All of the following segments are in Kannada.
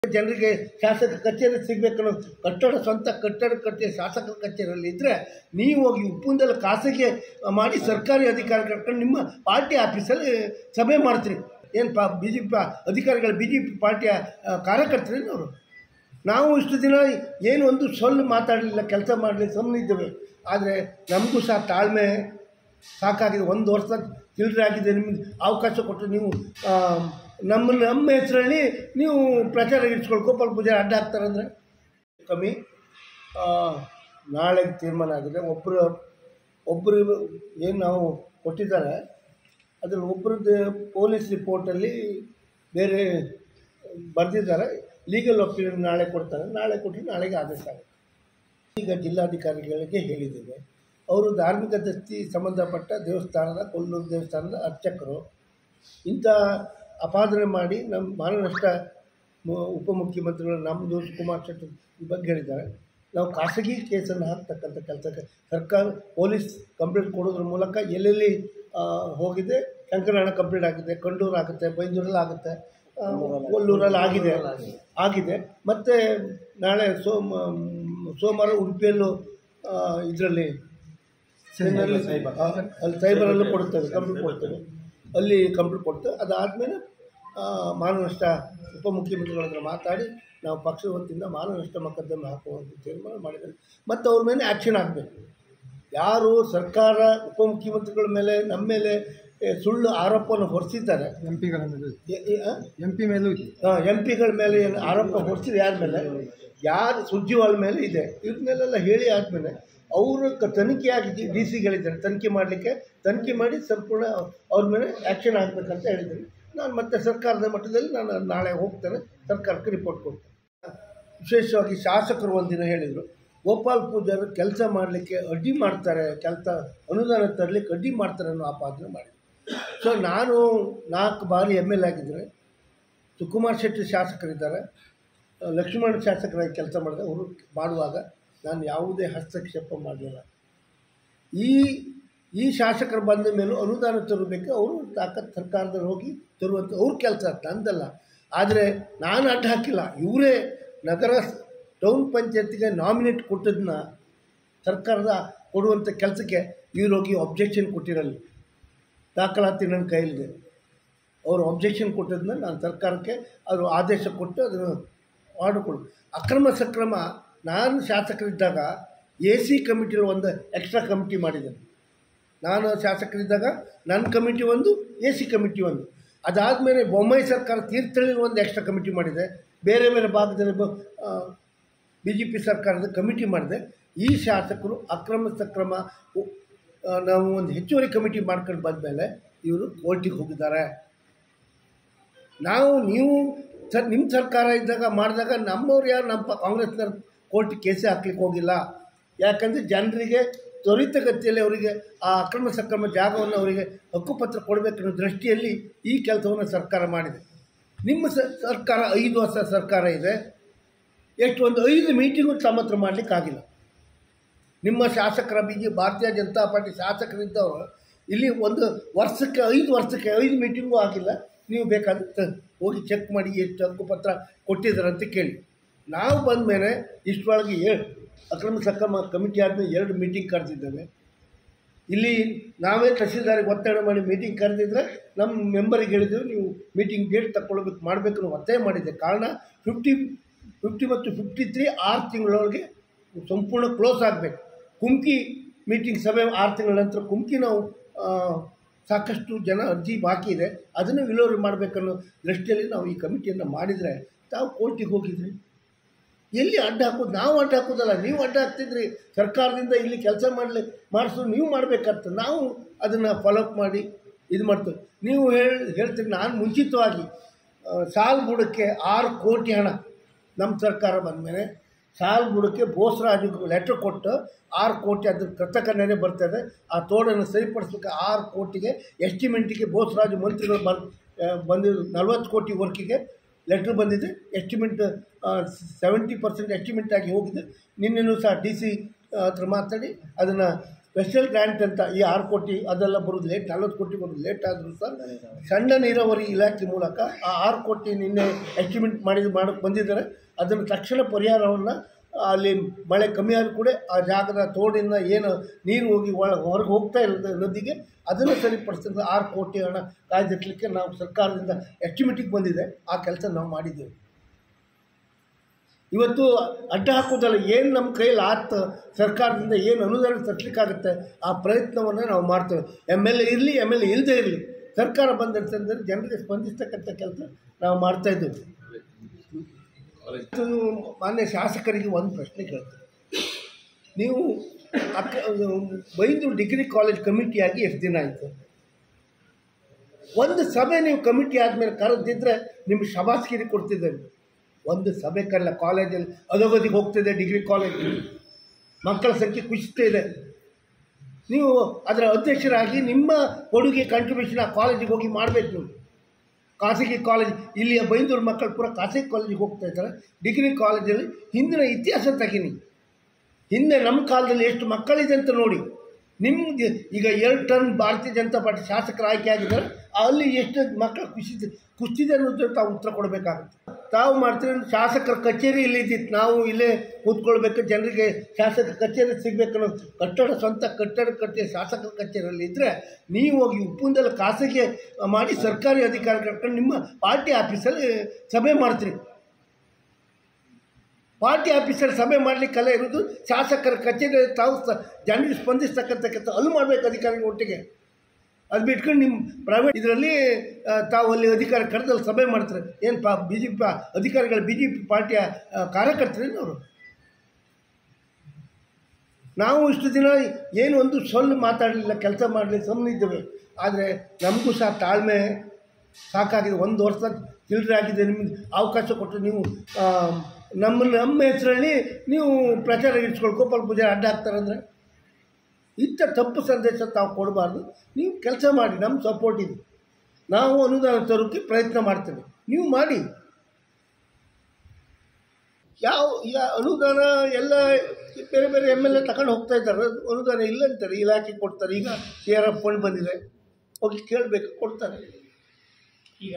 ಜನರಿಗೆ ಶಾಸಕ ಕಚೇರಿ ಸಿಗಬೇಕನ್ನೋ ಕಟ್ಟಡ ಸ್ವಂತ ಕಟ್ಟಡ ಕಟ್ಟಿ ಶಾಸಕರ ಕಚೇರಿಯಲ್ಲಿ ಇದ್ದರೆ ನೀವು ಹೋಗಿ ಉಪ್ಪುಂದೆಲ್ಲ ಖಾಸಗಿ ಮಾಡಿ ಸರ್ಕಾರಿ ಅಧಿಕಾರಿ ಕರ್ಕೊಂಡು ನಿಮ್ಮ ಪಾರ್ಟಿ ಆಫೀಸಲ್ಲಿ ಸಭೆ ಮಾಡ್ತೀರಿ ಏನು ಪಾ ಬಿ ಜೆ ಪಿ ಅಧಿಕಾರಿಗಳು ಬಿ ಜೆ ಪಿ ಪಾರ್ಟಿಯ ಕಾರ್ಯಕರ್ತರೇನು ಅವರು ನಾವು ಇಷ್ಟು ದಿನ ಏನು ಒಂದು ಸೊಲ್ಲು ಮಾತಾಡಲಿಲ್ಲ ಕೆಲಸ ಮಾಡಲಿ ಸುಮ್ಮನಿದ್ದೇವೆ ಆದರೆ ನಮಗೂ ಸಹ ತಾಳ್ಮೆ ಸಾಕಾಗಿದೆ ಒಂದು ವರ್ಷ ಚಿಲ್ಲರೆ ಆಗಿದೆ ನಿಮಗೆ ಅವಕಾಶ ಕೊಟ್ಟು ನೀವು ಆ, ನಮ್ಮ ನಮ್ಮ ಹೆಸರಲ್ಲಿ ನೀವು ಪ್ರಚಾರ ಇಟ್ಸ್ಕೊಂಡು ಗೋಪಾಲ ಪೂಜೆ ಅಡ್ಡ ಹಾಕ್ತಾರಂದ್ರೆ ಕಮ್ಮಿ ಆ, ನಾಳೆಗೆ ತೀರ್ಮಾನ ಆಗಿದೆ ಒಬ್ಬರು ಒಬ್ಬರು ಏನು ನಾವು ಕೊಟ್ಟಿದ್ದಾರೆ ಅದರಲ್ಲಿ ಒಬ್ಬರದ್ದು ಪೊಲೀಸ್ ರಿಪೋರ್ಟಲ್ಲಿ ಬೇರೆ ಬರೆದಿದ್ದಾರೆ ಲೀಗಲ್ ಒಪಿನಿಯನ್ ನಾಳೆ ಕೊಡ್ತಾರೆ ನಾಳೆ ಕೊಟ್ಟು ನಾಳೆಗೆ ಆದೇಶ ಆಗುತ್ತೆ ಈಗ ಜಿಲ್ಲಾಧಿಕಾರಿಗಳಿಗೆ ಹೇಳಿದ್ದೇವೆ ಅವರು ಧಾರ್ಮಿಕ ದಸ್ತಿ ಸಂಬಂಧಪಟ್ಟ ದೇವಸ್ಥಾನದ ಕೊಲ್ಲೂರು ದೇವಸ್ಥಾನದ ಅರ್ಚಕರು ಇಂಥ ಅಪಾದನೆ ಮಾಡಿ ನಮ್ಮ ಮಾನನಷ್ಟ ಮು- ಉಪಮುಖ್ಯಮಂತ್ರಿಗಳು ನಮ್ಮದು ಕುಮಾರ್ ಶೆಟ್ಟಿ ಈ ಬಗ್ಗೆ ಹೇಳಿದ್ದಾರೆ ನಾವು ಖಾಸಗಿ ಕೇಸನ್ನು ಹಾಕ್ತಕ್ಕಂಥ ಕೆಲಸಕ್ಕೆ ಸರ್ಕಾರ ಪೊಲೀಸ್ ಕಂಪ್ಲೇಂಟ್ ಕೊಡೋದ್ರ ಮೂಲಕ ಎಲ್ಲೆಲ್ಲಿ ಆ, ಹೋಗಿದೆ ಶಂಕರನಾರಾಯಣ ಕಂಪ್ಲೇಂಟ್ ಆಗಿದೆ ಕಂಡೂರು ಆಗುತ್ತೆ ಬೈಂದೂರಲ್ಲಿ ಆಗುತ್ತೆ ಆ, ಕೊಲ್ಲೂರಲ್ಲಿ ಆಗಿದೆ ಆಗಿದೆ ಮತ್ತು ನಾಳೆ ಸೋಮ ಸೋಮವಾರ ಉಡುಪಿಯಲ್ಲೂ ಇದರಲ್ಲಿ ಅಲ್ಲಿ ಸೈಬರಲ್ಲೂ ಕೊಡ್ತೇವೆ ಕಂಪ್ಲೇಂಟ್ ಕೊಡ್ತೇವೆ ಅಲ್ಲಿ ಕಂಪ್ಲೇಂಟ್ ಕೊಡ್ತೇವೆ ಅದಾದಮೇಲೆ ಮಾನನಷ್ಟ ಉಪಮುಖ್ಯಮಂತ್ರಿಗಳ ಹತ್ರ ಮಾತಾಡಿ ನಾವು ಪಕ್ಷದ ವತಿಯಿಂದ ಮಾನನಷ್ಟ ಮೊಕದ್ದಮೆ ಹಾಕುವಂಥ ತೀರ್ಮಾನ ಮಾಡಿದ್ದೇವೆ ಮತ್ತು ಅವ್ರ ಮೇಲೆ ಆ್ಯಕ್ಷನ್ ಆಗಬೇಕು ಯಾರು ಸರ್ಕಾರ ಉಪಮುಖ್ಯಮಂತ್ರಿಗಳ ಮೇಲೆ ನಮ್ಮ ಮೇಲೆ ಏ, ಸುಳ್ಳು ಆರೋಪವನ್ನು ಹೊರಿಸಿದ್ದಾರೆ ಎಂ ಪಿಗಳ ಮೇಲೆ ಎ- ಎ- ಆ? ಎಂ ಪಿ ಮೇಲೂ ಇದೆ ಎಂ ಪಿಗಳ ಮೇಲೆ ಏನು ಆರೋಪ ಹೊರಿಸಿದೆ ಯಾರ ಮೇಲೆ ಯಾರು ಸುರ್ಜಿವಾಲ್ ಮೇಲೆ ಇದೆ ಇವ್ರ ಮೇಲೆಲ್ಲ ಹೇಳಿ ಆದಮೇಲೆ ಅವರು ಕ ತನಿಖೆಯಾಗಿ ಡಿ ಸಿಗಳಿದ್ದಾರೆ ತನಿಖೆ ಮಾಡಲಿಕ್ಕೆ ತನಿಖೆ ಮಾಡಿ ಸಂಪೂರ್ಣ ಅವ್ರ ಮೇಲೆ ಆ್ಯಕ್ಷನ್ ಆಗಬೇಕಂತ ಹೇಳಿದ್ದೀನಿ ನಾನು ಮತ್ತೆ ಸರ್ಕಾರದ ಮಟ್ಟದಲ್ಲಿ ನಾನು ನಾಳೆ ಹೋಗ್ತೇನೆ ಸರ್ಕಾರಕ್ಕೆ ರಿಪೋರ್ಟ್ ಕೊಡ್ತೇನೆ ವಿಶೇಷವಾಗಿ ಶಾಸಕರು ಒಂದಿನ ಹೇಳಿದರು ಗೋಪಾಲ್ ಪೂಜಾರು ಕೆಲಸ ಮಾಡಲಿಕ್ಕೆ ಅಡ್ಡಿ ಮಾಡ್ತಾರೆ ಕೆಲಸ ಅನುದಾನ ತರಲಿಕ್ಕೆ ಅಡ್ಡಿ ಮಾಡ್ತಾರೆ ಅನ್ನೋ ಆಪಾದನೆ ಮಾಡಿ ಸೊ ನಾನು ನಾಲ್ಕು ಬಾರಿ ಎಮ್ ಎಲ್ ಆಗಿದ್ದರೆ ಸುಕುಮಾರ್ ಶೆಟ್ಟಿ ಶಾಸಕರಿದ್ದಾರೆ ಆ, ಲಕ್ಷ್ಮಣ ಶಾಸಕರಾಗಿ ಕೆಲಸ ಮಾಡಿದೆ ಅವರು ಮಾಡುವಾಗ ನಾನು ಯಾವುದೇ ಹಸ್ತಕ್ಷೇಪ ಮಾಡಲಿಲ್ಲ ಈ ಈ ಶಾಸಕರು ಬಂದ ಮೇಲೂ ಅನುದಾನ ತರಬೇಕು ಅವರು ತಾಕತ್ ಸರ್ಕಾರದಲ್ಲಿ ಹೋಗಿ ತರುವಂಥ ಅವ್ರ ಕೆಲಸ ನಂದಲ್ಲ ಆದರೆ ನಾನು ಅಡ್ಡ ಹಾಕಿಲ್ಲ ಇವರೇ ನಗರ ಸ್- ಟೌನ್ ಪಂಚಾಯತಿಗೆ ನಾಮಿನೇಟ್ ಕೊಟ್ಟದನ್ನ ಸರ್ಕಾರದ ಕೊಡುವಂಥ ಕೆಲಸಕ್ಕೆ ಇವ್ರು ಹೋಗಿ ಅಬ್ಜೆಕ್ಷನ್ ಕೊಟ್ಟಿರಲ್ಲ ದಾಖಲಾತಿ ನನ್ನ ಕೈಲಿದೆ ಅವರು ಅಬ್ಜೆಕ್ಷನ್ ಕೊಟ್ಟದನ್ನ ನಾನು ಸರ್ಕಾರಕ್ಕೆ ಅವರು ಆದೇಶ ಕೊಟ್ಟು ಅದನ್ನು ಆರ್ಡರ್ ಕೊಡು ಅಕ್ರಮ ಸಕ್ರಮ ನಾನು ಶಾಸಕರಿದ್ದಾಗ ಎ ಸಿ ಕಮಿಟಿಲಿ ಒಂದು ಎಕ್ಸ್ಟ್ರಾ ಕಮಿಟಿ ಮಾಡಿದ್ದೇನೆ ನಾನು ಶಾಸಕರಿದ್ದಾಗ ನನ್ನ ಕಮಿಟಿ ಒಂದು ಎ ಸಿ ಕಮಿಟಿ ಒಂದು ಅದಾದಮೇಲೆ ಬೊಮ್ಮಾಯಿ ಸರ್ಕಾರ ತೀರ್ಥಹಳ್ಳಿ ಒಂದು ಎಕ್ಸ್ಟ್ರಾ ಕಮಿಟಿ ಮಾಡಿದೆ ಬೇರೆ ಬೇರೆ ಭಾಗದಲ್ಲಿ ಬಿ ಜೆ ಪಿ ಸರ್ಕಾರದ ಕಮಿಟಿ ಮಾಡಿದೆ ಈ ಶಾಸಕರು ಅಕ್ರಮ ಸಕ್ರಮ ಉ- ಆ, ನಾವು ಒಂದು ಹೆಚ್ಚುವರಿ ಕಮಿಟಿ ಮಾಡ್ಕೊಂಡು ಬಂದಮೇಲೆ ಇವರು ಕೋರ್ಟಿಗೆ ಹೋಗಿದ್ದಾರೆ ನಾವು ನೀವು ಸರ್ ನಿಮ್ಮ ಸರ್ಕಾರ ಇದ್ದಾಗ ಮಾಡಿದಾಗ ನಮ್ಮವ್ರು ಯಾರು ನಮ್ಮ ಪ- ಕಾಂಗ್ರೆಸ್ನವ್ರು ಕೋರ್ಟ್ ಕೇಸೇ ಹಾಕ್ಲಿಕ್ಕೆ ಹೋಗಿಲ್ಲ ಯಾಕಂದರೆ ಜನರಿಗೆ ತ್ವರಿತಗತಿಯಲ್ಲಿ ಅವರಿಗೆ ಆ ಅಕ್ರಮ ಸಕ್ರಮ ಜಾಗವನ್ನು ಅವರಿಗೆ ಹಕ್ಕುಪತ್ರ ಕೊಡಬೇಕನ್ನೋ ದೃಷ್ಟಿಯಲ್ಲಿ ಈ ಕೆಲಸವನ್ನು ಸರ್ಕಾರ ಮಾಡಿದೆ ನಿಮ್ಮ ಸ ಸರ್ಕಾರ ಐದು ವರ್ಷ ಸರ್ಕಾರ ಇದೆ ಎಷ್ಟು ಒಂದು ಐದು ಮೀಟಿಂಗು ತಮ್ಮ ಹತ್ರ ಮಾಡಲಿಕ್ಕಾಗಿಲ್ಲ ನಿಮ್ಮ ಶಾಸಕರ ಬಿ ಜೆ ಭಾರತೀಯ ಜನತಾ ಪಾರ್ಟಿ ಶಾಸಕರಿದ್ದವರು ಇಲ್ಲಿ ಒಂದು ವರ್ಷಕ್ಕೆ ಐದು ವರ್ಷಕ್ಕೆ ಐದು ಮೀಟಿಂಗೂ ಆಗಿಲ್ಲ ನೀವು ಬೇಕಾದ್ರೆ ತ- ಹೋಗಿ ಚೆಕ್ ಮಾಡಿ ಎಷ್ಟು ಹಕ್ಕುಪತ್ರ ಕೊಟ್ಟಿದ್ದಾರೆ ಅಂತ ಕೇಳಿ ನಾವು ಬಂದ ಮೇಲೆ ಇಷ್ಟರೊಳಗೆ ಏಳು ಅಕ್ರಮ ಸಕ್ರಮ ಕಮಿಟಿ ಆದಮೇಲೆ ಎರಡು ಮೀಟಿಂಗ್ ಕರೆದಿದ್ದೇವೆ ಇಲ್ಲಿ ನಾವೇ ತಹಸೀಲ್ದಾರಿಗೆ ಒತ್ತಡ ಮಾಡಿ ಮೀಟಿಂಗ್ ಕರೆದಿದ್ರೆ ನಮ್ಮ ಮೆಂಬರಿಗೆ ಹೇಳಿದ್ರು ನೀವು ಮೀಟಿಂಗ್ ಡೇಟ್ ತಗೊಳ್ಬೇಕು ಮಾಡಬೇಕು ಅನ್ನೋ ಒತ್ತಾಯ ಮಾಡಿದ್ದೆ ಕಾರಣ ಫಿಫ್ಟಿ ಫಿಫ್ಟಿ ಮತ್ತು ಫಿಫ್ಟಿ ತ್ರೀ ಆರು ತಿಂಗಳೊಳಗೆ ಸಂಪೂರ್ಣ ಕ್ಲೋಸ್ ಆಗಬೇಕು ಕುಮ್ಕಿ ಮೀಟಿಂಗ್ ಸಭೆ ಆರು ತಿಂಗಳ ನಂತರ ಕುಮ್ಕಿ ನಾವು ಆ, ಸಾಕಷ್ಟು ಜನ ಅರ್ಜಿ ಬಾಕಿ ಇದೆ ಅದನ್ನು ವಿಲೇವಾರಿ ಮಾಡಬೇಕನ್ನೋ ದೃಷ್ಟಿಯಲ್ಲಿ ನಾವು ಈ ಕಮಿಟಿಯನ್ನು ಮಾಡಿದರೆ ತಾವು ಕೋರ್ಟಿಗೆ ಹೋಗಿದ್ರಿ ಎಲ್ಲಿ ಅಡ್ಡ ಹಾಕೋದು ನಾವು ಅಡ್ಡ ಹಾಕೋದಲ್ಲ ನೀವು ಅಡ್ಡ ಹಾಕ್ತಿದ್ರಿ ಸರ್ಕಾರದಿಂದ ಇಲ್ಲಿ ಕೆಲಸ ಮಾಡಲಿ ಮಾಡಿಸೋದು ನೀವು ಮಾಡಬೇಕಾಗ್ತದೆ ನಾವು ಅದನ್ನು ಫಾಲೋಅಪ್ ಮಾಡಿ ಇದು ಮಾಡ್ತೇವೆ ನೀವು ಹೇಳಿ ಹೇಳ್ತೀರಿ ನಾನು ಮುಂಚಿತವಾಗಿ ಆ, ಸಾಲ್ ಬುಡಕ್ಕೆ ಆರು ಕೋಟಿ ಹಣ ನಮ್ಮ ಸರ್ಕಾರ ಬಂದಮೇಲೆ ಸಾಲ್ ಬುಡಕ್ಕೆ ಬೋಸರಾಜು ಲೆಟ್ರ್ ಕೊಟ್ಟು ಆರು ಕೋಟಿ ಅದ್ರ ಕೃತಕನೇ ಬರ್ತದೆ ಆ ತೋಡನ್ನು ಸರಿಪಡಿಸ್ಬೇಕು ಆರು ಕೋಟಿಗೆ ಎಸ್ಟಿಮೇಟಿಗೆ ಬೋಸರಾಜು ಮಂತ್ರಿಗಳು ಬಂದು ಬಂದಿದ್ದು ನಲ್ವತ್ತು ಕೋಟಿ ವರ್ಕಿಗೆ ಲೆಟ್ರ್ ಬಂದಿದೆ ಎಸ್ಟಿಮೇಟ್ ಸೆವೆಂಟಿ ಪರ್ಸೆಂಟ್ ಎಸ್ಟಿಮೇಟ್ ಆಗಿ ಹೋಗಿದೆ ನಿನ್ನೆನೂ ಸಹ ಡಿ ಸಿ ಹತ್ರ ಮಾತಾಡಿ ಅದನ್ನು ಸ್ಪೆಷಲ್ ಗ್ರ್ಯಾಂಟ್ ಅಂತ ಈ ಆರು ಕೋಟಿ ಅದೆಲ್ಲ ಬರೋದು ಲೇಟ್ ನಲ್ವತ್ತು ಕೋಟಿ ಬರೋದು ಲೇಟ್ ಆದರೂ ಸಹ ಸಣ್ಣ ನೀರಾವರಿ ಇಲಾಖೆ ಮೂಲಕ ಆ ಆರು ಕೋಟಿ ನಿನ್ನೆ ಎಸ್ಟಿಮೇಟ್ ಮಾಡಿದ ಮಾಡೋಕ್ಕೆ ಬಂದಿದ್ದಾರೆ ಅದನ್ನು ತಕ್ಷಣ ಪರಿಹಾರವನ್ನು ಅಲ್ಲಿ ಮಳೆ ಕಮ್ಮಿ ಆದರೂ ಕೂಡ ಆ ಜಾಗದ ತೋಡಿಂದ ಏನು ನೀರು ಹೋಗಿ ಒಳ ಹೊರಗೆ ಹೋಗ್ತಾ ಇರೋದು ನದಿಗೆ ಅದನ್ನು ಸರಿಪಡಿಸಿದ ಆರು ಕೋಟಿ ಹಣ ಕಾಯ್ದಿಟ್ಲಿಕ್ಕೆ ನಾವು ಸರ್ಕಾರದಿಂದ ಎಸ್ಟಿಮೇಟಿಗೆ ಬಂದಿದೆ ಆ ಕೆಲಸ ನಾವು ಮಾಡಿದ್ದೇವೆ ಇವತ್ತು ಅಡ್ಡ ಹಾಕೋದಲ್ಲ ಏನು ನಮ್ಮ ಕೈಯಲ್ಲಿ ಆತ ಸರ್ಕಾರದಿಂದ ಏನು ಅನುದಾನ ತರಲಿಕ್ಕಾಗುತ್ತೆ ಆ ಪ್ರಯತ್ನವನ್ನು ನಾವು ಮಾಡ್ತೇವೆ ಎಮ್ ಎಲ್ ಎ ಇರಲಿ ಎಮ್ ಎಲ್ ಎ ಇಲ್ಲದೇ ಇರಲಿ ಸರ್ಕಾರ ಬಂದಂತಂದರೆ ಜನರಿಗೆ ಸ್ಪಂದಿಸ್ತಕ್ಕಂಥ ಕೆಲಸ ನಾವು ಮಾಡ್ತಾಯಿದ್ದೇವೆ ಇವತ್ತು ಮಾನ್ಯ ಶಾಸಕರಿಗೆ ಒಂದು ಪ್ರಶ್ನೆ ಕೇಳ್ತೇನೆ ನೀವು ಅಕ್ಕ ಬೈಂದೂರು ಡಿಗ್ರಿ ಕಾಲೇಜ್ ಕಮಿಟಿಯಾಗಿ ಎಷ್ಟು ದಿನ ಆಯಿತು ಒಂದು ಸಭೆ ನೀವು ಕಮಿಟಿ ಆದಮೇಲೆ ಕರೆದಿದ್ದರೆ ನಿಮ್ಗೆ ಶಬಾಸ್ಗಿರಿ ಕೊಡ್ತಿದ್ದೇವೆ ಒಂದು ಸಭೆ ಕರೆಲ್ಲ ಕಾಲೇಜಲ್ಲಿ ಅಧೋಗತಿಗೆ ಹೋಗ್ತಿದೆ ಡಿಗ್ರಿ ಕಾಲೇಜ್ ಮಕ್ಕಳ ಸಂಖ್ಯೆ ಕುಸಿತಾ ಇದೆ ನೀವು ಅದರ ಅಧ್ಯಕ್ಷರಾಗಿ ನಿಮ್ಮ ಕೊಡುಗೆ ಕಂಟ್ರಿಬ್ಯೂಷನ್ ಆ ಕಾಲೇಜಿಗೆ ಹೋಗಿ ಮಾಡಬೇಕು ನೀವು ಖಾಸಗಿ ಕಾಲೇಜ್ ಇಲ್ಲಿಯ ಬೈಂದೂರು ಮಕ್ಕಳು ಪೂರ ಖಾಸಗಿ ಕಾಲೇಜಿಗೆ ಹೋಗ್ತಾ ಇದ್ದಾರೆ ಡಿಗ್ರಿ ಕಾಲೇಜಲ್ಲಿ ಹಿಂದಿನ ಇತಿಹಾಸ ತೆಗೀನಿ ಹಿಂದೆ ನಮ್ಮ ಕಾಲದಲ್ಲಿ ಎಷ್ಟು ಮಕ್ಕಳಿದೆ ಅಂತ ನೋಡಿ ನಿಮ್ಗೆ ಈಗ ಎರಡು ಟರ್ನ್ ಭಾರತೀಯ ಜನತಾ ಪಾರ್ಟಿ ಶಾಸಕರು ಆಯ್ಕೆ ಆಗಿದ್ದಾರೆ ಅಲ್ಲಿ ಎಷ್ಟು ಮಕ್ಕಳು ಕುಸಿದ ಕುಸಿದೆ ಅನ್ನೋದ್ರ ತಾವು ಉತ್ತರ ಕೊಡಬೇಕಾಗುತ್ತೆ ತಾವು ಮಾಡ್ತೀವಿ ಶಾಸಕರ ಕಚೇರಿ ಇಲ್ಲಿ ಇದ್ದಿತ್ತು ನಾವು ಇಲ್ಲೇ ಕೂತ್ಕೊಳ್ಬೇಕು ಜನರಿಗೆ ಶಾಸಕ ಕಚೇರಿ ಸಿಗಬೇಕು ಅನ್ನೋ ಕಟ್ಟಡ ಸ್ವಂತ ಕಟ್ಟಡ ಕಟ್ಟಿ ಶಾಸಕರ ಕಚೇರಿಯಲ್ಲಿ ಇದ್ದರೆ ನೀವು ಹೋಗಿ ಉಪ್ಪುಂದಲ್ಲಿ ಖಾಸಗಿ ಮಾಡಿ ಸರ್ಕಾರಿ ಅಧಿಕಾರಿ ಕರ್ಕೊಂಡು ನಿಮ್ಮ ಪಾರ್ಟಿ ಆಫೀಸಲ್ಲಿ ಸಭೆ ಮಾಡ್ತೀರಿ ಪಾರ್ಟಿ ಆಫೀಸಲ್ಲಿ ಸಭೆ ಮಾಡಲಿಕ್ಕೆಲ್ಲ ಇರೋದು ಶಾಸಕರ ಕಚೇರಿ ತಾವು ಸ ಜನರಿಗೆ ಸ್ಪಂದಿಸ್ತಕ್ಕಂಥ ಕೆಲಸ ಅಲ್ಲಿ ಮಾಡಬೇಕು ಅಧಿಕಾರಿಗಳ ಒಟ್ಟಿಗೆ ಅದು ಬಿಟ್ಕೊಂಡು ನಿಮ್ಮ ಪ್ರೈವೇಟ್ ಇದರಲ್ಲಿ ಆ, ತಾವು ಅಲ್ಲಿ ಅಧಿಕಾರ ಕರೆದಲ್ಲಿ ಸಭೆ ಮಾಡ್ತಾರೆ ಏನು ಪಾ ಬಿ ಜೆ ಪಿ ಅಧಿಕಾರಿಗಳು ಬಿ ಜೆ ಪಿ ಪಾರ್ಟಿಯ ಕಾರ್ಯಕರ್ತರೇನು ಅವರು ನಾವು ಇಷ್ಟು ದಿನ ಏನು ಒಂದು ಸೊಲ್ಲು ಮಾತಾಡಲಿಲ್ಲ ಕೆಲಸ ಮಾಡಲಿ ಸುಮ್ಮನಿದ್ದೇವೆ ಆದರೆ ನಮಗೂ ಸಹ ತಾಳ್ಮೆ ಸಾಕಾಗಿದೆ ಒಂದು ವರ್ಷ ಚಿಲ್ಲರೆ ಆಗಿದೆ ನಿಮಗೆ ಅವಕಾಶ ಕೊಟ್ಟು ನೀವು ಆ, ನಮ್ಮ ನಮ್ಮ ಹೆಸರಲ್ಲಿ ನೀವು ಪ್ರಚಾರ ಇಡ್ಸ್ಕೊಂಡು ಗೋಪಾಲ್ ಪೂಜೆ ಅಡ್ಡ ಹಾಕ್ತಾರಂದ್ರೆ ಇಂಥ ತಪ್ಪು ಸಂದೇಶ ತಾವು ಕೊಡಬಾರ್ದು ನೀವು ಕೆಲಸ ಮಾಡಿ ನಮ್ಮ ಸಪೋರ್ಟ್ ಇದೆ ನಾವು ಅನುದಾನ ತರೋಕ್ಕೆ ಪ್ರಯತ್ನ ಮಾಡ್ತೇವೆ ನೀವು ಮಾಡಿ ಯಾವ ಯಾ ಅನುದಾನ ಎಲ್ಲ ಬೇರೆ ಬೇರೆ ಎಮ್ ಎಲ್ ಎ ತಗೊಂಡು ಹೋಗ್ತಾ ಇದ್ದಾರೆ ಅನುದಾನ ಇಲ್ಲ ಅಂತಾರೆ ಇಲಾಖೆ ಕೊಡ್ತಾರೆ ಈಗ ಸಿ ಆರ್ ಎಫ್ ಫಂಡ್ ಬಂದಿದೆ ಹೋಗಿ ಕೇಳಬೇಕು ಕೊಡ್ತಾರೆ ಈಗ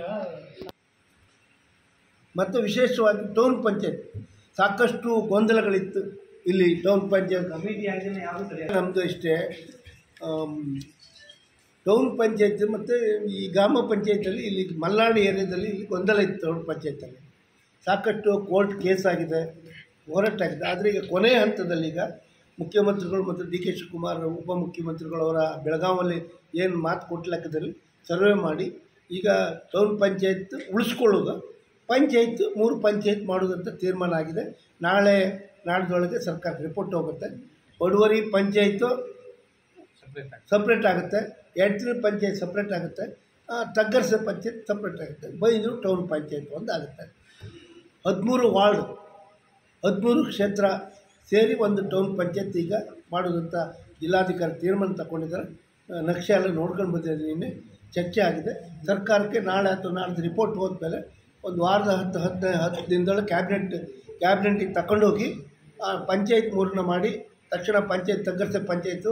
ಮತ್ತು ವಿಶೇಷವಾಗಿ ಟೌನ್ ಪಂಚಾಯತ್ ಸಾಕಷ್ಟು ಗೊಂದಲಗಳಿತ್ತು ಇಲ್ಲಿ ಟೌನ್ ಪಂಚಾಯತ್ ಕಮಿಟಿ ಆಗಿನ ಯಾವುದು ಸರಿ ನಮ್ಮದು ಇಷ್ಟೇ ಆಮ್, ಟೌನ್ ಪಂಚಾಯತ್ ಮತ್ತು ಈ ಗ್ರಾಮ ಪಂಚಾಯತಲ್ಲಿ ಇಲ್ಲಿ ಮಲ್ನಾಡು ಏರಿಯಾದಲ್ಲಿ ಇಲ್ಲಿ ಗೊಂದಲ ಇತ್ತು ಟೌನ್ ಪಂಚಾಯತಲ್ಲಿ ಸಾಕಷ್ಟು ಕೋರ್ಟ್ ಕೇಸ್ ಆಗಿದೆ ಹೋರಾಟ ಆಗಿದೆ ಆದರೆ ಈಗ ಕೊನೆ ಹಂತದಲ್ಲಿ ಈಗ ಮುಖ್ಯಮಂತ್ರಿಗಳು ಮತ್ತು ಡಿ ಕೆ ಶಿವಕುಮಾರ್ ಉಪಮುಖ್ಯಮಂತ್ರಿಗಳವರ ಬೆಳಗಾವಲ್ಲಿ ಏನು ಮಾತು ಕೊಟ್ಟ ಲೆಕ್ಕದಲ್ಲಿ ಸರ್ವೆ ಮಾಡಿ ಈಗ ಟೌನ್ ಪಂಚಾಯತ್ ಉಳಿಸ್ಕೊಳ್ಳೋದು ಪಂಚಾಯತ್ ಮೂರು ಪಂಚಾಯತ್ ಮಾಡೋದಂತ ತೀರ್ಮಾನ ಆಗಿದೆ ನಾಳೆ ನಾಡ್ದೊಳಗೆ ಸರ್ಕಾರ ರಿಪೋರ್ಟ್ ಹೋಗುತ್ತೆ ಒಡುವರಿ ಪಂಚಾಯತು ಸಪ್ರೇಟ್ ಆಗಿ ಸಪ್ರೇಟ್ ಆಗುತ್ತೆ ಎಡ್ತಿನ ಪಂಚಾಯತ್ ಸಪ್ರೇಟ್ ಆಗುತ್ತೆ ಆ, ತಗ್ಗರ್ಸ ಪಂಚಾಯತ್ ಸಪ್ರೇಟ್ ಆಗುತ್ತೆ ಬೈಂದೂರು ಟೌನ್ ಪಂಚಾಯತ್ ಒಂದು ಆಗುತ್ತೆ ಹದಿಮೂರು ವಾರ್ಡ್ ಹದಿಮೂರು ಕ್ಷೇತ್ರ ಸೇರಿ ಒಂದು ಟೌನ್ ಪಂಚಾಯತ್ ಈಗ ಮಾಡೋದಂತ ಜಿಲ್ಲಾಧಿಕಾರಿ ತೀರ್ಮಾನ ತಗೊಂಡಿದ್ದಾರೆ ಆ, ನಕ್ಷೆ ಎಲ್ಲ ನೋಡ್ಕೊಂಡು ಬಂದಿದ್ದಾರೆ ನಿನ್ನೆ ಚರ್ಚೆ ಆಗಿದೆ ಸರ್ಕಾರಕ್ಕೆ ನಾಳೆ ಅಥವಾ ನಾಡ್ದು ರಿಪೋರ್ಟ್ ಹೋದ್ಮೇಲೆ ಒಂದು ವಾರದ ಹತ್ತು ಹದಿನೈದು ಹತ್ತು ದಿನದೊಳಗೆ ಕ್ಯಾಬಿನೆಟ್ ಕ್ಯಾಬಿನೆಟ್ಟಿಗೆ ತಗೊಂಡೋಗಿ ಆ ಪಂಚಾಯತ್ ಮೂರನ್ನ ಮಾಡಿ ತಕ್ಷಣ ಪಂಚಾಯತ್ ತಗ್ಗರ್ಸೆ ಪಂಚಾಯತು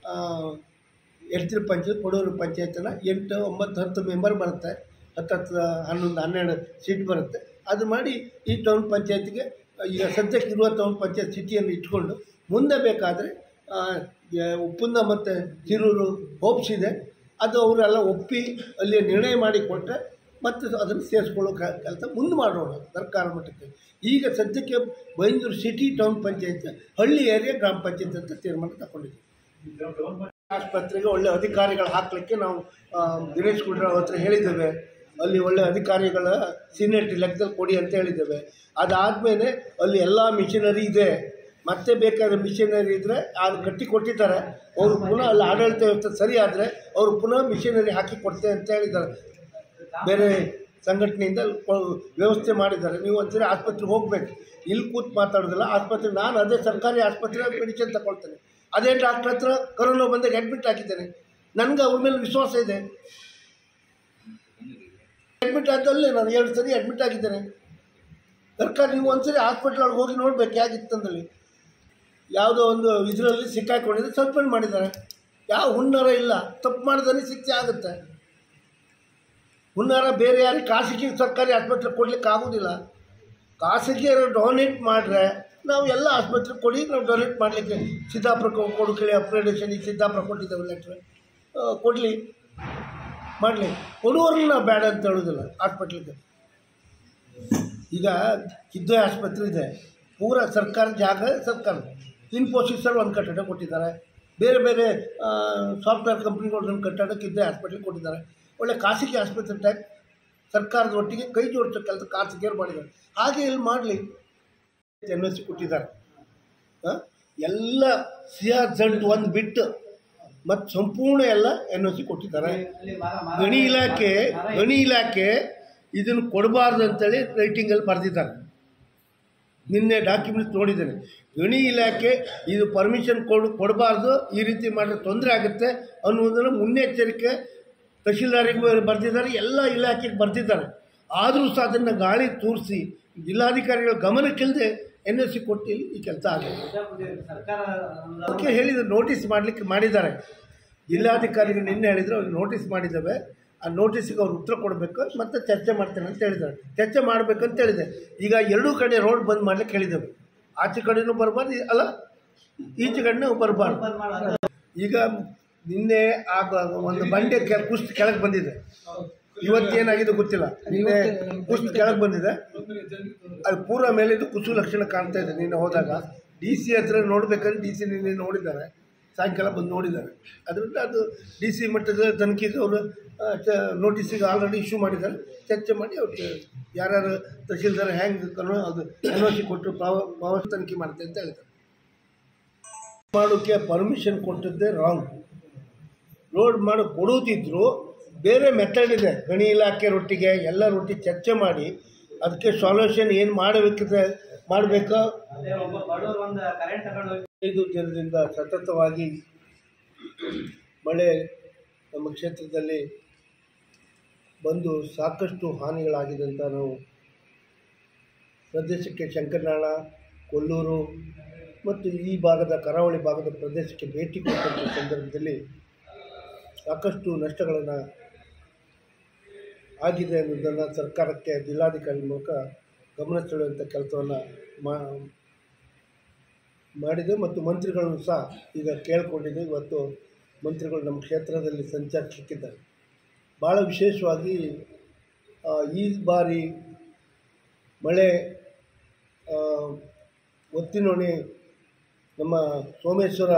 ಎಡ್ತಿರ ಪಂಚಾಯತ್ ಕೊಡೂರು ಪಂಚಾಯತನ್ನ ಎಂಟು ಒಂಬತ್ತು ಹತ್ತು ಮೆಂಬರ್ ಬರುತ್ತೆ ಹತ್ತು ಹತ್ತು ಹನ್ನೊಂದು ಹನ್ನೆರಡು ಸೀಟ್ ಬರುತ್ತೆ ಅದು ಮಾಡಿ ಈ ಟೌನ್ ಪಂಚಾಯತ್ಗೆ ಈಗ ಸದ್ಯಕ್ಕೆ ಇರುವ ಟೌನ್ ಪಂಚಾಯತ್ ಸಿಟಿಯನ್ನು ಇಟ್ಕೊಂಡು ಮುಂದೆ ಬೇಕಾದರೆ ಉಪ್ಪುಂದ ಮತ್ತು ತಿರೂರು ಹೋಪ್ಸ್ ಇದೆ ಅದು ಅವರೆಲ್ಲ ಒಪ್ಪಿ ಅಲ್ಲಿ ನಿರ್ಣಯ ಮಾಡಿ ಕೊಟ್ಟರೆ ಮತ್ತು ಅದನ್ನು ಸೇರಿಸ್ಕೊಳ್ಳೋ ಕೆಲಸ ಮುಂದೆ ಮಾಡೋಣ ಸರ್ಕಾರ ಮಟ್ಟಕ್ಕೆ ಈಗ ಸದ್ಯಕ್ಕೆ ಬೈಂದೂರು ಸಿಟಿ ಟೌನ್ ಪಂಚಾಯತ್ ಹಳ್ಳಿ ಏರಿಯಾ ಗ್ರಾಮ ಪಂಚಾಯತ್ ಅಂತ ತೀರ್ಮಾನ ತಗೊಂಡಿದ್ದೀವಿ ಆಸ್ಪತ್ರೆಗೆ ಒಳ್ಳೆ ಅಧಿಕಾರಿಗಳು ಹಾಕಲಿಕ್ಕೆ ನಾವು ಆ, ದಿನೇಶ್ ಗುಂಡೂರಾವ್ ಹತ್ರ ಹೇಳಿದ್ದೇವೆ ಅಲ್ಲಿ ಒಳ್ಳೆ ಅಧಿಕಾರಿಗಳ ಸೀನಿಯರಿಟಿ ಲೆಕ್ಕದಲ್ಲಿ ಕೊಡಿ ಅಂತ ಹೇಳಿದ್ದೇವೆ ಅದಾದಮೇಲೆ ಅಲ್ಲಿ ಎಲ್ಲ ಮಿಷನರಿ ಇದೆ ಮತ್ತೆ ಬೇಕಾದ್ರೆ ಮಿಷನರಿ ಇದ್ದರೆ ಅದು ಕಟ್ಟಿ ಕೊಟ್ಟಿದ್ದಾರೆ ಅವರು ಪುನಃ ಅಲ್ಲಿ ಆಡಳಿತ ವ್ಯವಸ್ಥೆ ಸರಿ ಆದರೆ ಅವರು ಪುನಃ ಮಿಷನರಿ ಹಾಕಿ ಕೊಡ್ತೇವೆ ಅಂತ ಹೇಳಿದ್ದಾರೆ ಬೇರೆ ಸಂಘಟನೆಯಿಂದ ಕೊ- ವ್ಯವಸ್ಥೆ ಮಾಡಿದ್ದಾರೆ ನೀವು ಒಂದ್ಸರಿ ಆಸ್ಪತ್ರೆಗೆ ಹೋಗ್ಬೇಕು ಇಲ್ಲಿ ಕೂತು ಮಾತಾಡೋದಿಲ್ಲ ಆಸ್ಪತ್ರೆ ನಾನು ಅದೇ ಸರ್ಕಾರಿ ಆಸ್ಪತ್ರೆ ಮೆಡಿಸಿನ್ ತಗೊಳ್ತೇನೆ ಅದೇ ಡಾಕ್ಟ್ರ್ ಹತ್ರ ಕರೋನಾ ಬಂದಾಗ ಅಡ್ಮಿಟ್ ಹಾಕಿದ್ದೇನೆ ನನಗೆ ಅವ್ರ ಮೇಲೆ ವಿಶ್ವಾಸ ಇದೆ ಅಡ್ಮಿಟ್ ಆದಲ್ಲೇ ನಾನು ಎರಡು ಸರಿ ಅಡ್ಮಿಟ್ ಆಗಿದ್ದೇನೆ ಸರ್ಕಾರ ನೀವು ಒಂದ್ಸರಿ ಹಾಸ್ಪಿಟ್ಲ್ ಒಳಗೆ ಹೋಗಿ ನೋಡ್ಬೇಕು ಹೇಗಿತ್ತಂದಲ್ಲಿ ಯಾವುದೋ ಒಂದು ಇದರಲ್ಲಿ ಸಿಕ್ಕಾಕೊಂಡಿದ್ರೆ ಸಸ್ಪೆಂಡ್ ಮಾಡಿದ್ದಾರೆ ಯಾವ ಹುನ್ನಾರ ಇಲ್ಲ ತಪ್ಪು ಮಾಡಿದ್ರೆ ಶಿಕ್ಷೆ ಆಗುತ್ತೆ ಹುನ್ನಾರ ಬೇರೆ ಯಾರಿಗೆ ಖಾಸಗಿ ಸರ್ಕಾರಿ ಆಸ್ಪತ್ರೆ ಕೊಡ್ಲಿಕ್ಕೆ ಆಗೋದಿಲ್ಲ ಖಾಸಗಿಯವರು ಡೊನೇಟ್ ಮಾಡಿದ್ರೆ ನಾವು ಎಲ್ಲ ಆಸ್ಪತ್ರೆಗೆ ಕೊಡಿ ನಾವು ಡೊನೇಟ್ ಮಾಡಲಿಕ್ಕೆ ಸಿದ್ದಾಪುರಕ್ಕೆ ಕೊಡು ಕೇಳಿ ಅಪ್ಗ್ರೇಡೇಷನ್ ಈಗ ಸಿದ್ದಾಪುರ ಕೊಟ್ಟಿದ್ದೇವೆ ಲೆಟ್ರ್ ಕೊಡಲಿ ಮಾಡಲಿ ಕೊಡುವವ್ರನ್ನ ನಾವು ಬೇಡ ಅಂತ ಹೇಳೋದಿಲ್ಲ ಹಾಸ್ಪಿಟ್ಲಿಗೆ ಈಗ ಕಿದ್ದೆ ಆಸ್ಪತ್ರೆ ಇದೆ ಪೂರ ಸರ್ಕಾರ ಜಾಗ ಸರ್ಕಾರ ಇನ್ಫೋಸಿಸಲ್ಲಿ ಒಂದು ಕಟ್ಟಡ ಕೊಟ್ಟಿದ್ದಾರೆ ಬೇರೆ ಬೇರೆ ಸಾಫ್ಟ್ವೇರ್ ಕಂಪ್ನಿಗಳೊಂದು ಕಟ್ಟಡ ಕಿದ್ದೆ ಹಾಸ್ಪಿಟ್ಲಿಗೆ ಕೊಟ್ಟಿದ್ದಾರೆ ಒಳ್ಳೆ ಖಾಸಗಿ ಆಸ್ಪತ್ರೆ ಟೈಪ್ ಸರ್ಕಾರದ ಒಟ್ಟಿಗೆ ಕೈ ಜೋಡಿಸೋ ಕೆಲಸ ಖಾಸಗಿಯವ್ರು ಮಾಡಿದ್ದಾರೆ ಹಾಗೆ ಇಲ್ಲಿ ಮಾಡಲಿ ಎನ್ ಎಸ್ ಸಿ ಕೊಟ್ಟಿದ್ದಾರೆ ಆ? ಎಲ್ಲ ಸಿ ಆರ್ ಜಡ್ ಒಂದು ಬಿಟ್ಟು ಮತ್ತು ಸಂಪೂರ್ಣ ಎಲ್ಲ ಎನ್ ಒ ಸಿ ಕೊಟ್ಟಿದ್ದಾರೆ ಗಣಿ ಇಲಾಖೆ ಗಣಿ ಇಲಾಖೆ ಇದನ್ನು ಕೊಡಬಾರ್ದು ಅಂತೇಳಿ ರೈಟಿಂಗಲ್ಲಿ ಬರೆದಿದ್ದಾರೆ ನಿನ್ನೆ ಡಾಕ್ಯುಮೆಂಟ್ಸ್ ನೋಡಿದ್ದೇನೆ ಗಣಿ ಇಲಾಖೆ ಇದು ಪರ್ಮಿಷನ್ ಕೊಡು ಕೊಡಬಾರ್ದು ಈ ರೀತಿ ಮಾಡಿದ್ರೆ ತೊಂದರೆ ಆಗುತ್ತೆ ಅನ್ನುವುದನ್ನು ಮುನ್ನೆಚ್ಚರಿಕೆ ತಹಶೀಲ್ದಾರಿಗೂ ಬರೆದಿದ್ದಾರೆ ಎಲ್ಲ ಇಲಾಖೆಗೆ ಬರೆದಿದ್ದಾರೆ ಆದರೂ ಸಹ ಅದನ್ನು ಗಾಳಿ ತೂರಿಸಿ ಜಿಲ್ಲಾಧಿಕಾರಿಗಳ ಗಮನಕ್ಕಿಲ್ಲದೆ ಎನ್ ಎಸ್ ಸಿ ಕೊಟ್ಟು ಈ ಕೆಲಸ ಆಗಿದೆ ಸರ್ಕಾರ ಅದಕ್ಕೆ ಹೇಳಿದ್ರು ನೋಟಿಸ್ ಮಾಡಲಿಕ್ಕೆ ಮಾಡಿದ್ದಾರೆ ಜಿಲ್ಲಾಧಿಕಾರಿಗಳು ನಿನ್ನೆ ಹೇಳಿದ್ರು ಅವ್ರಿಗೆ ನೋಟಿಸ್ ಮಾಡಿದ್ದಾವೆ ಆ ನೋಟಿಸಿಗೆ ಅವ್ರು ಉತ್ತರ ಕೊಡಬೇಕು ಮತ್ತು ಚರ್ಚೆ ಮಾಡ್ತೇನೆ ಅಂತ ಹೇಳಿದ್ದಾರೆ ಚರ್ಚೆ ಮಾಡಬೇಕಂತ ಹೇಳಿದೆ ಈಗ ಎರಡೂ ಕಡೆ ರೋಡ್ ಬಂದ್ ಮಾಡ್ಲಿಕ್ಕೆ ಹೇಳಿದ್ದೇವೆ ಆಚೆ ಕಡೆನೂ ಬರಬಾರ್ದು ಅಲ್ಲ ಈಚೆ ಕಡೆನೂ ಬರಬಾರ್ದು ಈಗ ನಿನ್ನೆ ಆಗ ಒಂದು ಬಂಡೆ ಕೆ ಕುಸ್ತು ಕೆಳಗೆ ಬಂದಿದೆ ಇವತ್ತೇನಾಗಿದೆ ಗೊತ್ತಿಲ್ಲ ನಿನ್ನೆ ಕುಸ್ತು ಕೆಳಗೆ ಬಂದಿದೆ ಅದು ಪೂರ ಮೇಲಿದ್ದು ಕುಸು ಲಕ್ಷಣ ಕಾಣ್ತಾ ಇದೆ ನಿನ್ನೆ ಹೋದಾಗ ಡಿ ಸಿ ಹತ್ರ ನೋಡ್ಬೇಕಂದ್ರೆ ಡಿ ಸಿ ನಿನ್ನೆ ನೋಡಿದ್ದಾರೆ ಸಾಯಂಕಾಲ ಬಂದು ನೋಡಿದ್ದಾರೆ ಅದರಿಂದ ಅದು ಡಿ ಸಿ ಮಟ್ಟದ ತನಿಖೆಗೆ ಅವರು ನೋಟಿಸಿಗೆ ಆಲ್ರೆಡಿ ಇಶ್ಯೂ ಮಾಡಿದ್ದಾರೆ ಚರ್ಚೆ ಮಾಡಿ ಅವ್ರಿಗೆ ಯಾರ್ಯಾರು ತಹಶೀಲ್ದಾರ್ ಹೆಂಗೆ ಕನ್ನೋ ಅದು ಎನ್ ಸಿ ಕೊಟ್ಟು ಪಾವ ಪಾವ ತನಿಖೆ ಮಾಡುತ್ತೆ ಅಂತ ಹೇಳಿದ್ದಾರೆ ಮಾಡೋಕ್ಕೆ ಪರ್ಮಿಷನ್ ಕೊಟ್ಟದ್ದೇ ರಾಂಗ್ ರೋಡ್ ಮಾಡಿ ಕೊಡೋದಿದ್ರು ಬೇರೆ ಮೆಥಡ್ ಇದೆ ಗಣಿ ಇಲಾಖೆ ರೊಟ್ಟಿಗೆ ಎಲ್ಲ ರೊಟ್ಟಿ ಚರ್ಚೆ ಮಾಡಿ ಅದಕ್ಕೆ ಸಾಲ್ಯೂಷನ್ ಏನು ಮಾಡಬೇಕಿದೆ ಮಾಡಬೇಕು ಅದೇ ಒಬ್ಬ ಬಡವರು ಒಂದು ಕರೆಂಟ್ ತಗೊಂಡು ಹೋಗಿ ಐದು ದಿನದಿಂದ ಸತತವಾಗಿ ಮಳೆ ನಮ್ಮ ಕ್ಷೇತ್ರದಲ್ಲಿ ಬಂದು ಸಾಕಷ್ಟು ಹಾನಿಗಳಾಗಿದೆ ಅಂತ ನಾವು ಪ್ರದೇಶಕ್ಕೆ ಶಂಕರನಾಳ ಕೊಲ್ಲೂರು ಮತ್ತು ಈ ಭಾಗದ ಕರಾವಳಿ ಭಾಗದ ಪ್ರದೇಶಕ್ಕೆ ಭೇಟಿ ಕೊಟ್ಟಂಥ ಸಂದರ್ಭದಲ್ಲಿ ಸಾಕಷ್ಟು ನಷ್ಟಗಳನ್ನು ಆಗಿದೆ ಅನ್ನೋದನ್ನು ಸರ್ಕಾರಕ್ಕೆ ಜಿಲ್ಲಾಧಿಕಾರಿ ಮೂಲಕ ಗಮನ ಸೆಳೆಯುವಂಥ ಕೆಲಸವನ್ನು ಮಾ ಮಾಡಿದೆ ಮತ್ತು ಮಂತ್ರಿಗಳನ್ನು ಸಹ ಈಗ ಕೇಳಿಕೊಂಡಿದೆ ಇವತ್ತು ಮಂತ್ರಿಗಳು ನಮ್ಮ ಕ್ಷೇತ್ರದಲ್ಲಿ ಸಂಚರಿಸಲಿಕ್ಕಿದ್ದಾರೆ ಭಾಳ ವಿಶೇಷವಾಗಿ ಆ, ಈ ಬಾರಿ ಮಳೆ ಆ, ಒತ್ತಿನೋಣಿ ನಮ್ಮ ಸೋಮೇಶ್ವರ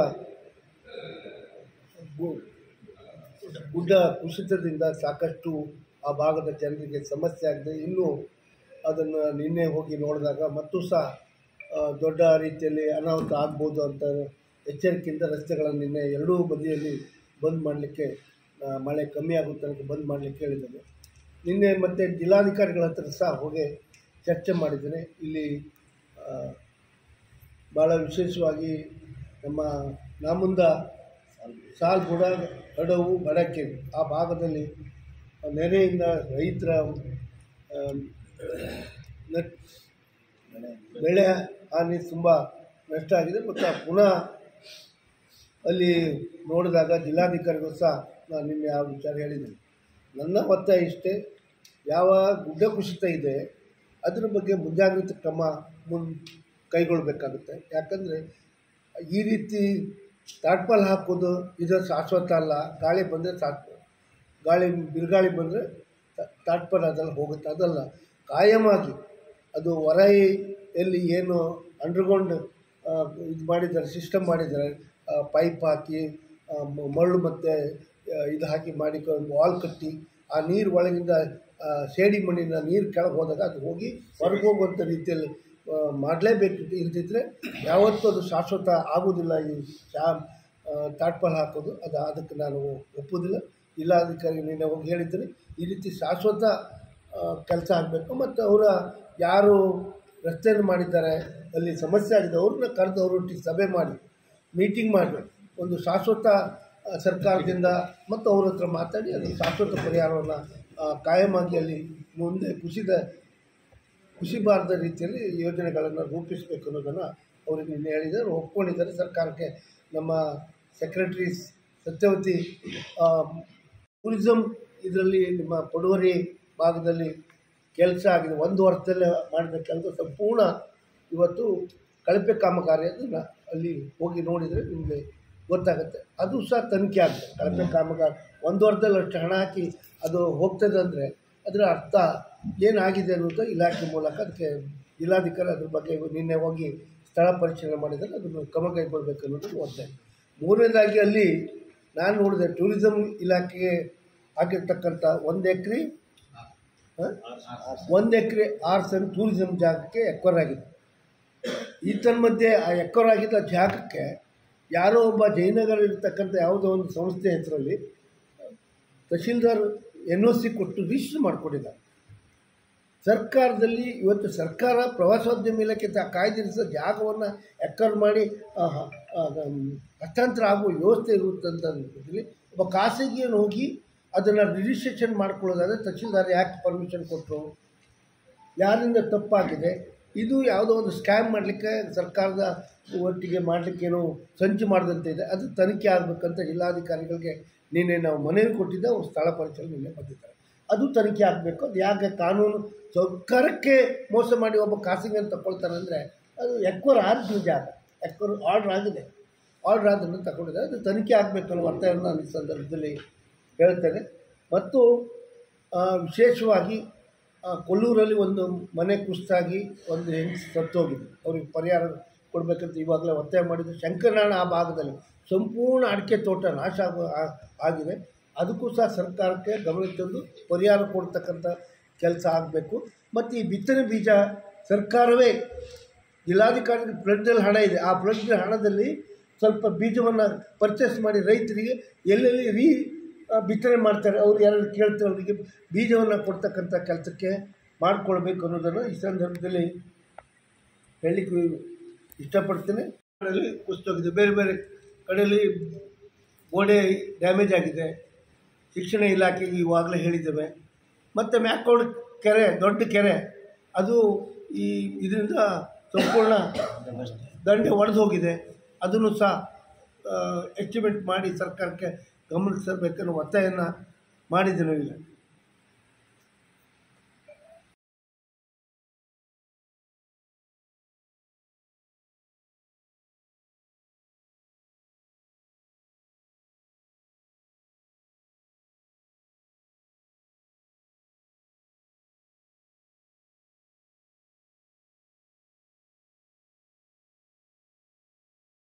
ಗು- ಗುಡ್ಡ ಕುಸಿತದಿಂದ ಸಾಕಷ್ಟು ಆ ಭಾಗದ ಜನರಿಗೆ ಸಮಸ್ಯೆ ಆಗಿದೆ ಇನ್ನೂ ಅದನ್ನು ನಿನ್ನೆ ಹೋಗಿ ನೋಡಿದಾಗ ಮತ್ತೂ ಸಹ ಆ, ದೊಡ್ಡ ರೀತಿಯಲ್ಲಿ ಅನಾಹುತ ಆಗ್ಬೋದು ಅಂತ ಎಚ್ಚರಿಕೆಯಿಂದ ರಸ್ತೆಗಳನ್ನು ನಿನ್ನೆ ಎರಡೂ ಬದಿಯಲ್ಲಿ ಬಂದ್ ಮಾಡಲಿಕ್ಕೆ ಮಳೆ ಕಮ್ಮಿ ಆಗೋ ತನಕ ಬಂದ್ ಮಾಡಲಿಕ್ಕೆ ಹೇಳಿದ್ದೇನೆ ನಿನ್ನೆ ಮತ್ತು ಜಿಲ್ಲಾಧಿಕಾರಿಗಳ ಹತ್ರ ಸಹ ಹೋಗಿ ಚರ್ಚೆ ಮಾಡಿದ್ದೇನೆ ಇಲ್ಲಿ ಆ, ಭಾಳ ವಿಶೇಷವಾಗಿ ನಮ್ಮ ನಾಮುಂದ ಸಾಲ್ಗುಡ ಕಡವು ಬಡಕೆರೆ ಆ ಭಾಗದಲ್ಲಿ ನೆರೆಯಿಂದ ರೈತರ ಆ, ನಟ್ ಬೆಳೆ ಹಾನಿ ತುಂಬ ನಷ್ಟ ಆಗಿದೆ ಮತ್ತು ಪುನಃ ಅಲ್ಲಿ ನೋಡಿದಾಗ ಜಿಲ್ಲಾಧಿಕಾರಿಗಳು ಸಹ ನಾನು ನಿನ್ನೆ ಆ ವಿಚಾರ ಹೇಳಿದ್ದೇನೆ ನನ್ನ ಒತ್ತಾಯ ಇಷ್ಟೇ ಯಾವ ಗುಡ್ಡ ಕುಸಿತ ಇದೆ ಅದರ ಬಗ್ಗೆ ಮುಂಜಾಗ್ರತೆ ಕ್ರಮ ಮುನ್ ಕೈಗೊಳ್ಳಬೇಕಾಗುತ್ತೆ ಯಾಕಂದರೆ ಈ ರೀತಿ ತಾಟ್ಪಾಲ್ ಹಾಕೋದು ಇದು ಶಾಶ್ವತ ಅಲ್ಲ ಗಾಳಿ ಬಂದರೆ ಸಾಕು ಗಾಳಿ ಬಿರುಗಾಳಿ ಬಂದರೆ ತಾಟ್ಪಾಲ್ ಅದೆಲ್ಲ ಹೋಗುತ್ತೆ ಅದಲ್ಲ ಕಾಯಮಾಗಿ ಅದು ಹೊರಯಲ್ಲಿ ಏನು ಅಂಡರ್ಗ್ರೌಂಡ್ ಇದು ಮಾಡಿದ್ದಾರೆ ಸಿಸ್ಟಮ್ ಮಾಡಿದ್ದಾರೆ ಪೈಪ್ ಹಾಕಿ ಆ, ಮ- ಮರಳು ಮತ್ತು ಇದು ಹಾಕಿ ಮಾಡಿ ವಾಲ್ ಕಟ್ಟಿ ಆ ನೀರು ಒಳಗಿಂದ ಆ, ಸೇಡಿ ಮಣ್ಣಿನ ನೀರು ಕೆಳಗೆ ಹೋದಾಗ ಅದು ಹೋಗಿ ಹೊರಗೆ ಹೋಗುವಂಥ ರೀತಿಯಲ್ಲಿ ಮಾಡಲೇಬೇಕು ಇಲ್ದಿದ್ರೆ ಯಾವತ್ತೂ ಅದು ಶಾಶ್ವತ ಆಗೋದಿಲ್ಲ ಈ ಶಾ ತಾಟ್ಪಾಲ್ ಹಾಕೋದು ಅದು ಅದಕ್ಕೆ ನಾನು ಒಪ್ಪೋದಿಲ್ಲ ಜಿಲ್ಲಾಧಿಕಾರಿ ನಿನ್ನೆ ಹೋಗಿ ಹೇಳಿದ್ದೀನಿ ಈ ರೀತಿ ಶಾಶ್ವತ ಕೆಲಸ ಆಗಬೇಕು ಮತ್ತು ಅವರ ಯಾರು ರಸ್ತೆಯನ್ನು ಮಾಡಿದ್ದಾರೆ ಅಲ್ಲಿ ಸಮಸ್ಯೆ ಆಗಿದೆ ಅವ್ರನ್ನ ಕರೆದು ಅವರೊಟ್ಟಿಗೆ ಸಭೆ ಮಾಡಿ ಮೀಟಿಂಗ್ ಮಾಡಿ ಒಂದು ಶಾಶ್ವತ ಆ, ಸರ್ಕಾರದಿಂದ ಮತ್ತು ಅವ್ರ ಹತ್ರ ಮಾತಾಡಿ ಅದು ಶಾಶ್ವತ ಪರಿಹಾರವನ್ನು ಕಾಯಮಾಗಿ ಅಲ್ಲಿ ಮುಂದೆ ಕುಸಿದ ಕುಸಿಬಾರದ ರೀತಿಯಲ್ಲಿ ಯೋಜನೆಗಳನ್ನು ರೂಪಿಸಬೇಕು ಅನ್ನೋದನ್ನು ಅವ್ರಿಗೆ ನಿನ್ನೆ ಹೇಳಿದ್ದಾರೆ ಒಪ್ಕೊಂಡಿದ್ದಾರೆ ಸರ್ಕಾರಕ್ಕೆ ನಮ್ಮ ಸೆಕ್ರೆಟರೀಸ್ ಸತ್ಯವತಿ ಟೂರಿಸಮ್ ಇದರಲ್ಲಿ ನಿಮ್ಮ ಪಡುವರಿ ಭಾಗದಲ್ಲಿ ಕೆಲಸ ಆಗಿದೆ ಒಂದು ವರ್ಷದಲ್ಲೇ ಮಾಡಿದ ಕೆಲಸ ಸಂಪೂರ್ಣ ಇವತ್ತು ಕಳಪೆ ಕಾಮಗಾರಿ ಅದನ್ನು ಅಲ್ಲಿ ಹೋಗಿ ನೋಡಿದರೆ ನಿಮಗೆ ಗೊತ್ತಾಗುತ್ತೆ ಅದು ಸಹ ತನಿಖೆ ಆಗುತ್ತೆ ಕಳಪೆ ಕಾಮಗಾರಿ ಒಂದು ವರ್ಷದಲ್ಲಿ ಅಷ್ಟು ಹಣ ಹಾಕಿ ಅದು ಹೋಗ್ತದೆ ಅಂದರೆ ಅದರ ಅರ್ಥ ಏನಾಗಿದೆ ಅನ್ನೋದು ಇಲಾಖೆ ಮೂಲಕ ಅದಕ್ಕೆ ಜಿಲ್ಲಾಧಿಕಾರಿ ಅದ್ರ ಬಗ್ಗೆ ನಿನ್ನೆ ಹೋಗಿ ಸ್ಥಳ ಪರಿಶೀಲನೆ ಮಾಡಿದರೆ ಅದನ್ನು ಕ್ರಮ ಕೈಗೊಳ್ಬೇಕು ಅನ್ನೋದು ಒತ್ತಾಯ ಮೂರನೇದಾಗಿ ಅಲ್ಲಿ ನಾನು ನೋಡಿದೆ ಟೂರಿಸಮ್ ಇಲಾಖೆಗೆ ಆಗಿರ್ತಕ್ಕಂಥ ಒಂದು ಎಕ್ರೆ ಒಂದು ಎಕರೆ ಆರು ಸೆಂಟ್ ಟೂರಿಸಮ್ ಜಾಗಕ್ಕೆ ಎಕ್ವರ್ ಆಗಿದೆ ಈ ತನ್ಮಧ್ಯೆ ಆ ಎಕ್ವರ್ ಆಗಿದ್ದ ಜಾಗಕ್ಕೆ ಯಾರೋ ಒಬ್ಬ ಜಯನಗರ ಇರ್ತಕ್ಕಂಥ ಯಾವುದೋ ಒಂದು ಸಂಸ್ಥೆ ಹೆಸರಲ್ಲಿ ತಹಶೀಲ್ದಾರ್ ಎನ್ ಒ ಸಿ ಕೊಟ್ಟು ರಿಜಿಸ್ಟರ್ ಮಾಡಿಕೊಂಡಿದ್ದಾರೆ ಸರ್ಕಾರದಲ್ಲಿ ಇವತ್ತು ಸರ್ಕಾರ ಪ್ರವಾಸೋದ್ಯಮ ಇಲಾಖೆ ತ ಕಾಯ್ದಿರಿಸಿದ ಜಾಗವನ್ನು ಎಕ್ಕರ್ ಮಾಡಿ ಆ, ಆ, ಮ್, ಹಸ್ತಾಂತರ ಆಗುವ ವ್ಯವಸ್ಥೆ ಇರುತ್ತಂತಂದಲ್ಲಿ ಒಬ್ಬ ಖಾಸಗಿಯನ್ನು ಹೋಗಿ ಅದನ್ನು ರಿಜಿಸ್ಟ್ರೇಷನ್ ಮಾಡ್ಕೊಳ್ಳೋದಾದರೆ ತಹಶೀಲ್ದಾರ್ ಯಾಕೆ ಪರ್ಮಿಷನ್ ಕೊಟ್ಟರು ಯಾರಿಂದ ತಪ್ಪಾಗಿದೆ ಇದು ಯಾವುದೋ ಒಂದು ಸ್ಕ್ಯಾಮ್ ಮಾಡಲಿಕ್ಕೆ ಸರ್ಕಾರದ ಒಟ್ಟಿಗೆ ಮಾಡಲಿಕ್ಕೇನೋ ಸಂಚು ಮಾಡಿದಂತೆ ಇದೆ ಅದು ತನಿಖೆ ಆಗಬೇಕಂತ ಜಿಲ್ಲಾಧಿಕಾರಿಗಳಿಗೆ ನಿನ್ನೆ ನಾವು ಮನವಿ ಕೊಟ್ಟಿದ್ದ ಅವ್ರು ಸ್ಥಳ ಪರಿಚಯ ನಿನ್ನೆ ಬಂದಿದ್ದಾರೆ ಅದು ತನಿಖೆ ಆಗಬೇಕು ಅದು ಯಾಕೆ ಕಾನೂನು ಸರ್ಕಾರಕ್ಕೆ ಮೋಸ ಮಾಡಿ ಒಬ್ಬ ಖಾಸಗಿಯನ್ನು ತಗೊಳ್ತಾರೆ ಅಂದರೆ ಅದು ಎಕ್ವರ್ ಆದ ಜಾಗ ಎಕ್ವರ್ ಆರ್ಡ್ರ್ ಆಗಿದೆ ಆರ್ಡ್ರ್ ಅದನ್ನು ತಗೊಂಡಿದ್ದಾರೆ ಅದು ತನಿಖೆ ಆಗಬೇಕು ಅನ್ನೋ ಒತ್ತಾಯವನ್ನು ನಾನು ಈ ಸಂದರ್ಭದಲ್ಲಿ ಹೇಳ್ತೇನೆ ಮತ್ತು ಆ, ವಿಶೇಷವಾಗಿ ಆ, ಕೊಲ್ಲೂರಲ್ಲಿ ಒಂದು ಮನೆ ಕುಸ್ತಾಗಿ ಒಂದು ಹೆಂಗಸು ಸತ್ತೋಗಿದೆ ಅವ್ರಿಗೆ ಪರಿಹಾರ ಕೊಡಬೇಕಂತ ಇವಾಗಲೇ ಒತ್ತಾಯ ಮಾಡಿದ್ದು ಶಂಕರನಾರಾಯಣ ಆ ಭಾಗದಲ್ಲಿ ಸಂಪೂರ್ಣ ಅಡಿಕೆ ತೋಟ ನಾಶ ಆಗೋ ಆ- ಆಗಿದೆ ಅದಕ್ಕೂ ಸಹ ಸರ್ಕಾರಕ್ಕೆ ಗಮನ ತಂದು ಪರಿಹಾರ ಕೊಡ್ತಕ್ಕಂಥ ಕೆಲಸ ಆಗಬೇಕು ಮತ್ತು ಈ ಬಿತ್ತನೆ ಬೀಜ ಸರ್ಕಾರವೇ ಜಿಲ್ಲಾಧಿಕಾರಿ ಫ್ಲಡ್ನಲ್ಲಿ ಹಣ ಇದೆ ಆ ಫ್ಲಡ್ ಹಣದಲ್ಲಿ ಸ್ವಲ್ಪ ಬೀಜವನ್ನು ಪರ್ಚೇಸ್ ಮಾಡಿ ರೈತರಿಗೆ ಎಲ್ಲೆಲ್ಲಿ ರೀ ಆ, ಬಿತ್ತನೆ ಮಾಡ್ತಾರೆ ಅವ್ರು ಯಾರು ಕೇಳ್ತಾರೆ ಅವರಿಗೆ ಬೀಜವನ್ನು ಕೊಡ್ತಕ್ಕಂಥ ಕೆಲಸಕ್ಕೆ ಮಾಡಿಕೊಳ್ಬೇಕು ಅನ್ನೋದನ್ನು ಈ ಸಂದರ್ಭದಲ್ಲಿ ಹೇಳಲಿಕ್ಕೆ ಇಷ್ಟಪಡ್ತೇನೆ ಕಡೆಯಲ್ಲಿ ಕುಸಿತೋಗಿದೆ ಬೇರೆ ಬೇರೆ ಕಡೆಯಲ್ಲಿ ಗೋಡೆ ಡ್ಯಾಮೇಜ್ ಆಗಿದೆ ಶಿಕ್ಷಣ ಇಲಾಖೆಗೆ ಇವಾಗಲೇ ಹೇಳಿದ್ದೇವೆ ಮತ್ತು ಮ್ಯಾಕೋಡ್ ಕೆರೆ ದೊಡ್ಡ ಕೆರೆ ಅದು ಈ ಇದರಿಂದ ಸಂಪೂರ್ಣ ದಂಡೆ ಒಡೆದು ಹೋಗಿದೆ ಅದನ್ನು ಸಹ ಎಸ್ಟಿಮೇಟ್ ಮಾಡಿ ಸರ್ಕಾರಕ್ಕೆ ಗಮನಿಸಬೇಕನ್ನೋ ಒತ್ತಾಯವನ್ನು ಮಾಡಿದ್ದೇನೆ ಈಗ